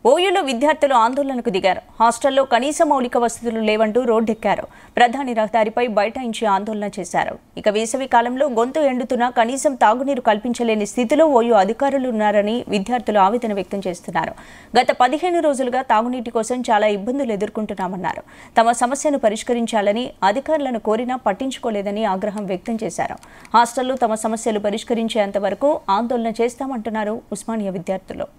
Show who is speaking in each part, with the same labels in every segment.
Speaker 1: ఓయూలో విద్యార్థులు ఆందోళనకు దిగారు హాస్టల్లో కనీస మౌలిక వసతులు లేవంటూ రోడ్డెక్కారు ప్రధాని రహదారిపై బైఠాయించి ఆందోళన చేశారు ఇక వేసవి కాలంలో గొంతు ఎండుతున్నా కనీసం తాగునీరు కల్పించలేని స్థితిలో ఓయూ అధికారులు ఉన్నారని విద్యార్థులు ఆవేదన వ్యక్తం చేస్తున్నారు గత పదిహేను రోజులుగా తాగునీటి కోసం చాలా ఇబ్బందులు ఎదుర్కొంటున్నామన్నారు తమ సమస్యను పరిష్కరించాలని అధికారులను కోరినా పట్టించుకోలేదని ఆగ్రహం వ్యక్తం చేశారు హాస్టల్లో తమ సమస్యలు పరిష్కరించేంత వరకు ఆందోళన చేస్తామంటున్నారు ఉస్మానియా విద్యార్థులు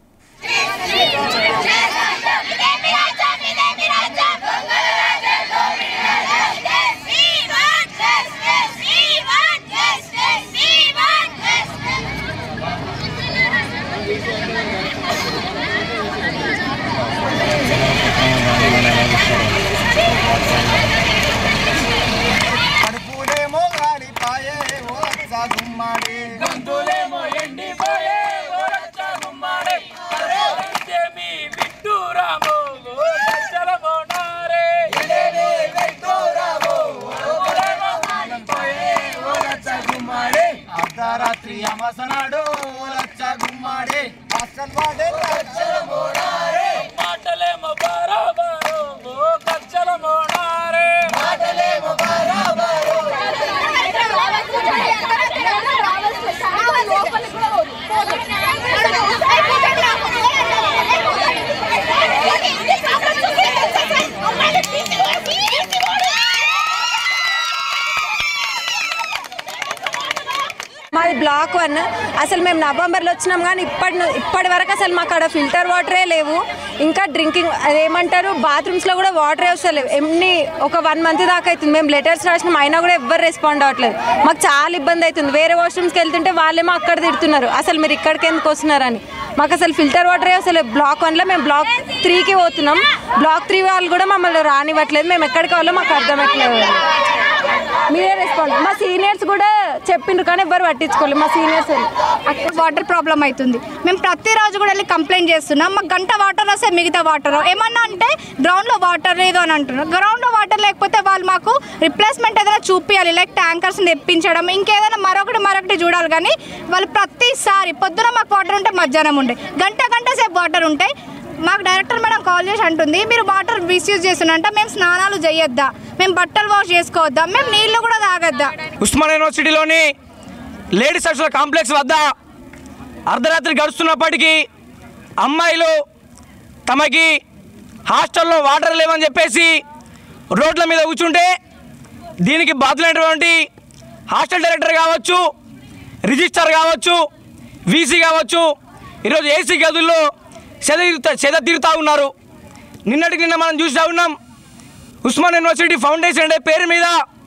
Speaker 2: కడుపులేమో గాలిపాయే ఓ రచ్చ గుమ్మడి
Speaker 3: గొంతులేమో ఎండిపోయే ఓ రచ్చ గుమ్మడి అరే ఇదేమి విడ్డూరము ఓ రచ్చల మోనారే ఇదేమి విడ్డూరము ఓ గాలిపోయే ఓ రచ్చ గుమ్మడి
Speaker 2: అర్ధరాత్రి అమసనాడు ఓ రచ్చ గుమ్మడి అసలు వాడే రచ్చల
Speaker 3: మోనారే మాటలేమో బరాబరు ఓ రచ్చల మోనారే మాటలేమో బరాబరు
Speaker 4: మాది బ్లాక్ వన్ అసలు మేము నవంబర్లో వచ్చినాం కానీ ఇప్పటి ను- ఇప్పటి వరకు అసలు మాకు అక్కడ ఫిల్టర్ వాటరే లేవు ఇంకా డ్రింకింగ్ అదేమంటారు బాత్రూమ్స్లో కూడా వాటరే వస్తలేవు ఎన్ని ఒక వన్ మంత్ దాకా అవుతుంది మేము లెటర్స్ రాసినాం అయినా కూడా ఎవ్వరు రెస్పాండ్ అవ్వట్లేదు మాకు చాలా ఇబ్బంది అవుతుంది వేరే వాష్రూమ్స్కి వెళ్తుంటే వాళ్ళేమో అక్కడ తిడుతున్నారు అసలు మీరు ఇక్కడికి ఎందుకు వస్తున్నారని మాకు అసలు ఫిల్టర్ వాటరే అసలు బ్లాక్ వన్లో మేము బ్లాక్ త్రీకి పోతున్నాం బ్లాక్ త్రీ వాళ్ళు కూడా మమ్మల్ని రానివ్వట్లేదు మేము ఎక్కడికి వెళ్ళో మాకు అర్థమవుతలేదు మీరే రెస్పాండ్ మా సీనియర్స్ కూడా చెప్పిండ్రు కానీ ఎవ్వరు పట్టించుకోలేదు మా సీనియర్స్
Speaker 5: వాటర్ ప్రాబ్లం అవుతుంది మేము ప్రతిరోజు కూడా వెళ్ళి కంప్లైంట్ చేస్తున్నాం మాకు గంట వాటర్ వస్తే మిగతా వాటర్ ఏమన్నా అంటే గ్రౌండ్లో వాటర్ లేదు అని అంటున్నారు గ్రౌండ్లో వాటర్ లేకపోతే వాళ్ళు మాకు రిప్లేస్మెంట్ ఏదైనా చూపించాలి లైక్ ట్యాంకర్స్ తెప్పించడం ఇంకేదైనా మరొకటి మరొకటి చూడాలి కానీ వాళ్ళు ప్రతిసారి పొద్దున మాకు వాటర్ ఉంటే మధ్యాహ్నం ఉండే గంట గంట సేపు వాటర్ ఉంటాయి మాకు డైరెక్టర్ మేడం కాల్ చేసి అంటుంది మీరు వాటర్ మిస్యూజ్ చేస్తున్నారంట మేము స్నానాలు చేయొద్దా మేము బట్టలు వాష్ చేసుకోవద్దా మేము నీళ్లు కూడా తాగొద్దా
Speaker 3: ఉస్మాన్ యూనివర్సిటీలోని లేడీస్ హాస్టల్ కాంప్లెక్స్ వద్ద అర్ధరాత్రి గడుస్తున్నప్పటికీ అమ్మాయిలు తమకి హాస్టల్లో వాటర్ లేవని చెప్పేసి రోడ్ల మీద కూర్చుంటే దీనికి బాధ్యులైనటువంటి హాస్టల్ డైరెక్టర్ కావచ్చు రిజిస్టర్ కావచ్చు వీసీ కావచ్చు ఈరోజు ఏసీ గదుల్లో సెద సెద తీరుతా ఉన్నారు నిన్నటికి నిన్న మనం చూస్తూ ఉన్నాం ఉస్మాన్ యూనివర్సిటీ ఫౌండేషన్ అనే పేరు మీద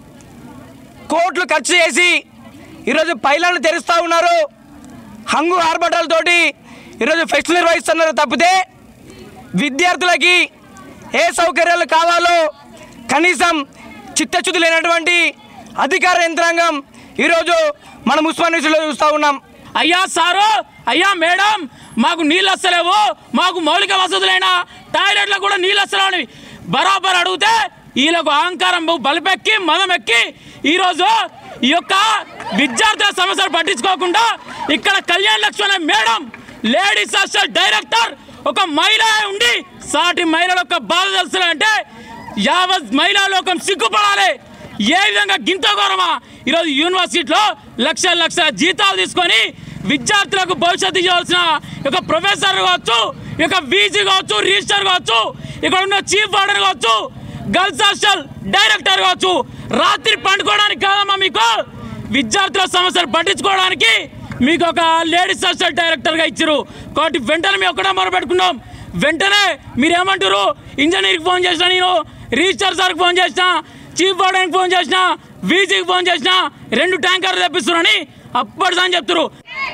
Speaker 3: కోట్లు ఖర్చు చేసి ఈరోజు పైలను తెరుస్తూ ఉన్నారు హంగు ఆర్భటాలతోటి ఈరోజు ఫెస్ట్ నిర్వహిస్తున్నారు తప్పితే విద్యార్థులకి ఏ సౌకర్యాలు కావాలో కనీసం చిత్తశుద్ధి లేనటువంటి అధికార యంత్రాంగం ఈరోజు మనం ఉస్మాన్ యూనివర్సిటీలో చూస్తూ ఉన్నాం అయ్యా సారు అయ్యా మేడం మాకు నీళ్ళు వస్తలేవు మాకు మౌలిక వసతులైన టాయిలెట్లకు కూడా నీళ్ళు వస్తలేవు బరాబర్ అడిగితే వీళ్ళకు అహంకారం బలిపెక్కి మదం ఎక్కి ఈరోజు ఈ యొక్క విద్యార్థుల సమస్యలు పట్టించుకోకుండా ఇక్కడ Kalyan Lakshmana madam ladies hostel director ఒక మహిళ ఉండి సాటి మహిళల యొక్క బాధ తెలుస్తుందంటే యావత్ మహిళా లోకం సిగ్గుపడాలి ఏ విధంగా గింత ఘోరమా ఈరోజు యూనివర్సిటీలో లక్షల లక్షల జీతాలు తీసుకొని విద్యార్థులకు భవిష్యత్తు ఇవ్వాల్సిన ఒక ప్రొఫెసర్ కావచ్చు ఈ యొక్క వీజీ కావచ్చు రిజిస్టర్ కావచ్చు ఇక్కడ ఉన్న చీఫ్ వార్డెన్ కావచ్చు గర్ల్స్ హాస్టల్ డైరెక్టర్ కావచ్చు రాత్రి పండుకోవడానికి కాదమ్మా మీకు విద్యార్థుల సమస్యలు పట్టించుకోవడానికి మీకు ఒక లేడీస్ హాస్టల్ డైరెక్టర్గా ఇచ్చారు కాబట్టి వెంటనే మేము ఒక్కడే మొరపెట్టుకున్నాం వెంటనే మీరేమంటారు ఇంజనీర్కి ఫోన్ చేసిన నేను రిజిస్టర్ సార్కి ఫోన్ చేసిన చీఫ్ వార్డెన్కి ఫోన్ చేసిన వీజీకి ఫోన్ చేసిన రెండు ట్యాంకర్లు తెప్పిస్తున్నారని అప్పటిదని చెప్తారు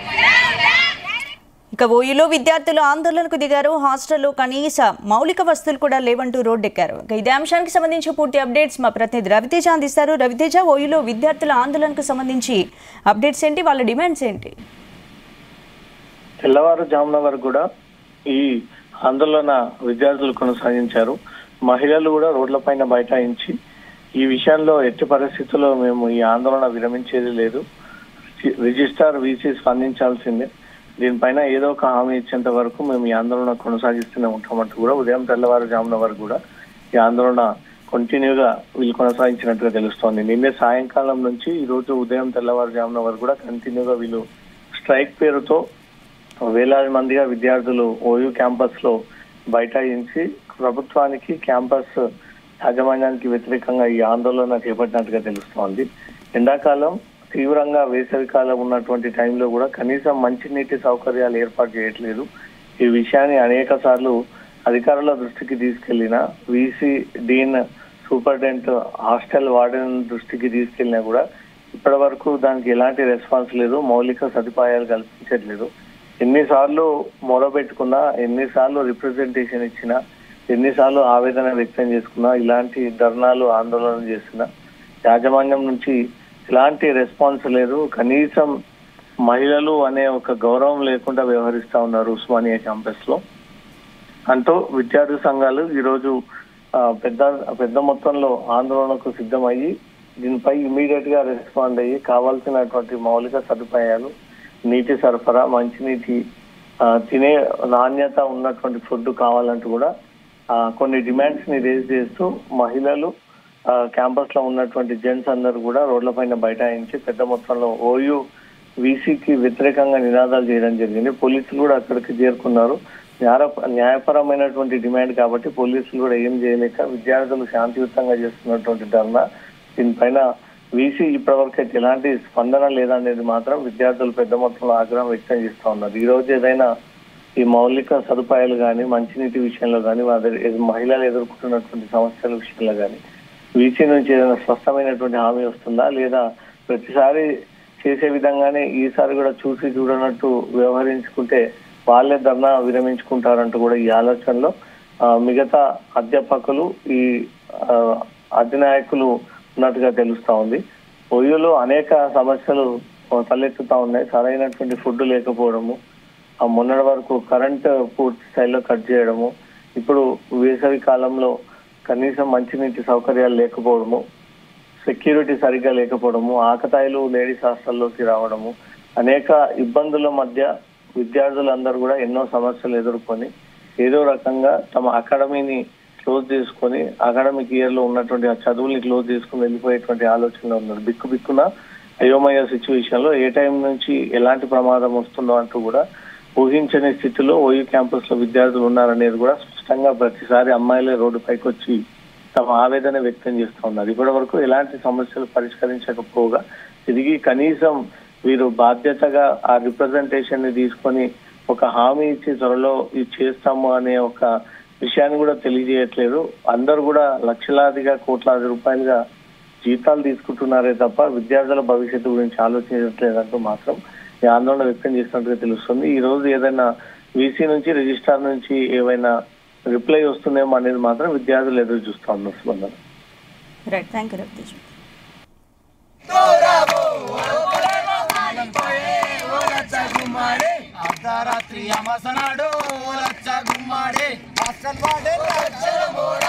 Speaker 1: ఇక ఓయూలో విద్యార్థులు ఆందోళనకు దిగారు హాస్టల్లో కనీస మౌలిక వస్తువులు కూడా లేవంటూ రోడ్డెక్కారు ఇక ఇదే అంశానికి సంబంధించి పూర్తి అప్డేట్స్ మా ప్రతినిధి రవితేజ అందిస్తారు రవితేజ ఓయూలో విద్యార్థుల ఆందోళనకు సంబంధించి అప్డేట్స్ ఏంటి వాళ్ళ డిమాండ్స్ ఏంటి
Speaker 6: తెల్లవారుజామున వరకు కూడా ఈ ఆందోళన విద్యార్థులు కొనసాగించారు మహిళలు కూడా రోడ్లపైన బైఠాయించి ఈ విషయంలో ఎట్టి పరిస్థితుల్లో మేము ఈ ఆందోళన విరమించేది లేదు రిజిస్టార్ వీసీ స్పందించాల్సిందే దీనిపైన ఏదో ఒక హామీ ఇచ్చేంత వరకు మేము ఈ ఆందోళన కొనసాగిస్తూనే ఉంటామంటూ కూడా ఉదయం తెల్లవారుజామున వరకు కూడా ఈ ఆందోళన కంటిన్యూగా వీళ్ళు కొనసాగించినట్టుగా తెలుస్తోంది నిన్నే సాయంకాలం నుంచి ఈ రోజు ఉదయం తెల్లవారుజామున వరకు కూడా కంటిన్యూగా వీళ్ళు స్ట్రైక్ పేరుతో వేలాది మందిగా విద్యార్థులు ఓయూ క్యాంపస్ లో బైఠాయించి ప్రభుత్వానికి క్యాంపస్ యాజమాన్యానికి వ్యతిరేకంగా ఈ ఆందోళన చేపట్టినట్టుగా తెలుస్తోంది ఎండాకాలం తీవ్రంగా వేసవి కాలం ఉన్నటువంటి టైంలో కూడా కనీసం మంచినీటి సౌకర్యాలు ఏర్పాటు చేయట్లేదు ఈ విషయాన్ని అనేక సార్లు అధికారుల దృష్టికి తీసుకెళ్లిన VC dean superintendent hostel warden దృష్టికి తీసుకెళ్లినా కూడా ఇప్పటి వరకు దానికి ఎలాంటి రెస్పాన్స్ లేదు మౌలిక సదుపాయాలు కల్పించట్లేదు ఎన్నిసార్లు మొరబెట్టుకున్నా ఎన్నిసార్లు రిప్రజెంటేషన్ ఇచ్చినా ఎన్నిసార్లు ఆవేదన వ్యక్తం చేసుకున్నా ఇలాంటి ధర్నాలు ఆందోళన చేసినా యాజమాన్యం నుంచి ఎలాంటి రెస్పాన్స్ లేదు కనీసం మహిళలు అనే ఒక గౌరవం లేకుండా వ్యవహరిస్తా ఉన్నారు ఉస్మానియా క్యాంపస్ లో అంటూ విద్యార్థి సంఘాలు ఈరోజు ఆ, పెద్ద పెద్ద మొత్తంలో ఆందోళనకు సిద్ధమయ్యి దీనిపై ఇమీడియట్ గా రెస్పాండ్ అయ్యి కావాల్సినటువంటి మౌలిక సదుపాయాలు నీటి సరఫరా మంచినీటి ఆ, తినే నాణ్యత ఉన్నటువంటి ఫుడ్ కావాలంటూ కూడా ఆ, కొన్ని డిమాండ్స్ ని రేజ్ చేస్తూ మహిళలు క్యాంపస్ లో ఉన్నటువంటి జెంట్స్ అందరూ కూడా రోడ్లపైన బైఠాయించి పెద్ద మొత్తంలో ఓయూ వీసీకి వ్యతిరేకంగా నినాదాలు చేయడం జరిగింది పోలీసులు కూడా అక్కడికి చేరుకున్నారు న్యాయ- న్యాయపరమైనటువంటి డిమాండ్ కాబట్టి పోలీసులు కూడా ఏం చేయలేక విద్యార్థులు శాంతియుతంగా చేస్తున్నటువంటి ధర్నా దీనిపైన వీసీ ఇప్పటివరకు అయితే ఎలాంటి స్పందన లేదనేది మాత్రం విద్యార్థులు పెద్ద మొత్తంలో ఆగ్రహం వ్యక్తం చేస్తా ఉన్నారు ఈ రోజు ఏదైనా ఈ మౌలిక సదుపాయాలు కానీ మంచినీటి విషయంలో కానీ మహిళలు ఎదుర్కొంటున్నటువంటి సమస్యల విషయంలో కానీ వీసీ నుంచి ఏదైనా స్పష్టమైనటువంటి హామీ వస్తుందా లేదా ప్రతిసారి చేసే విధంగానే ఈసారి కూడా చూసి చూడనట్టు వ్యవహరించుకుంటే వాళ్ళే ధర్నా విరమించుకుంటారంటూ కూడా ఈ ఆలోచనలో ఆ, మిగతా అధ్యాపకులు ఈ ఆ, అధినాయకులు ఉన్నట్టుగా తెలుస్తా ఉంది ఒయ్యూలో అనేక సమస్యలు తలెత్తుతా ఉన్నాయి సరైనటువంటి ఫుడ్ లేకపోవడము ఆ మొన్నటి వరకు కరెంట్ పూర్తి స్థాయిలో కట్ చేయడము ఇప్పుడు వేసవి కాలంలో కనీసం మంచినీటి సౌకర్యాలు లేకపోవడము సెక్యూరిటీ సరిగ్గా లేకపోవడము ఆకతాయిలు లేడీస్ హాస్టల్లోకి రావడము అనేక ఇబ్బందుల మధ్య విద్యార్థులందరూ కూడా ఎన్నో సమస్యలు ఎదుర్కొని ఏదో రకంగా తమ అకాడమీని క్లోజ్ చేసుకొని అకాడమిక్ ఇయర్ లో ఉన్నటువంటి ఆ చదువుల్ని క్లోజ్ చేసుకుని వెళ్ళిపోయేటువంటి ఆలోచనలో ఉన్నారు బిక్కు బిక్కున అయోమయ సిచ్యువేషన్ లో ఏ టైం నుంచి ఎలాంటి ప్రమాదం వస్తుందో అంటూ కూడా ఊహించని స్థితిలో ఓయూ క్యాంపస్ లో విద్యార్థులు ఉన్నారనేది కూడా స్పష్టంగా ప్రతిసారి అమ్మాయిలే రోడ్డు పైకి వచ్చి తమ ఆవేదన వ్యక్తం చేస్తూ ఉన్నారు ఇప్పటి వరకు ఎలాంటి సమస్యలు పరిష్కరించకపోగా తిరిగి కనీసం వీరు బాధ్యతగా ఆ రిప్రజెంటేషన్ ని తీసుకొని ఒక హామీ ఇచ్చి త్వరలో ఇది చేస్తాము అనే ఒక విషయాన్ని కూడా తెలియజేయట్లేదు అందరూ కూడా లక్షలాదిగా కోట్లాది రూపాయలుగా జీతాలు తీసుకుంటున్నారే తప్ప విద్యార్థుల భవిష్యత్తు గురించి ఆలోచించట్లేదంటూ మాత్రం ఈ ఆందోళన వ్యక్తం చేసినట్టుగా తెలుస్తుంది ఈ రోజు ఏదైనా వీసీ నుంచి రిజిస్ట్రార్ నుంచి ఏవైనా రిప్లై వస్తుందేమో అనేది మాత్రం విద్యార్థులు ఎదురు చూస్తా ఉన్నారు స్పందన
Speaker 1: రైట్ థ్యాంక్ యూ రవితేజ్
Speaker 2: అర్ధరాత్రి అమసనాడు లచ్చ గుమ్మాడి హాస్టల్ వాడే లచ్చ